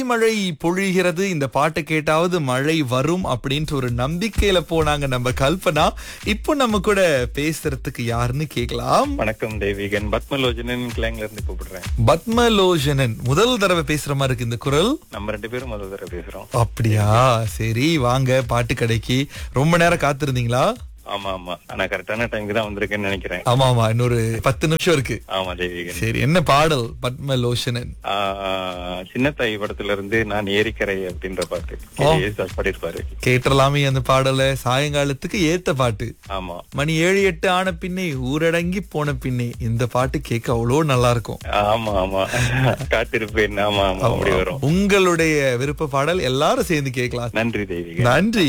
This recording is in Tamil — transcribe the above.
மழை பொழிகிறது இந்த பாட்டை கேட்டாவது மழை வரும் அப்படின்ற ஒரு நம்பிக்கையில போனாங்க நம்ம கல்பனா இப்போ நம்ம கூட பேசுறதுக்கு யாருன்னு கேக்கலாம் வணக்கம் தேவிகன் பத்மலோஜனன் கிளாங்ல இருந்து கூப்பிடுறேன் பத்மலோசனன் முதல் தடவை பேசுற மாதிரி இருக்கு இந்த குரல் நம்ம ரெண்டு பேரும் முதல் தடவை பேசுறோம் அப்படியா சரி வாங்க பாட்டு கடைக்கு ரொம்ப நேரம் காத்திருந்தீங்களா ஆமா ஆமா ஆனா கரெக்டான டைம்க்கு தான் வந்திருக்கேன்னு நினைக்கிறேன் ஆமா ஆமா இன்னொரு பத்து நிமிஷம் இருக்கு ஆமா தேவிகன் சரி என்ன பாடல் பத்மலோசனன் ஆஹ், சின்னத்தாய் படத்துல இருந்து நான் ஏரிக்கரை அப்படின்ற பாட்டு ஏசுதாஸ் பாடியிருப்பாரு கேட்டலாமே அந்த பாடலை சாயங்காலத்துக்கு ஏத்த பாட்டு ஆமா மணி ஏழு எட்டு ஆன பின்னே ஊரடங்கி போன பின்னே இந்த பாட்டு கேட்க அவ்வளோ நல்லா இருக்கும் ஆமா ஆமா காத்திருப்பேன் ஆமா ஆமா அப்படி வரும் உங்களுடைய விருப்ப பாடல் எல்லாரும் சேர்ந்து கேட்கலாம் நன்றி தேவிகன் நன்றி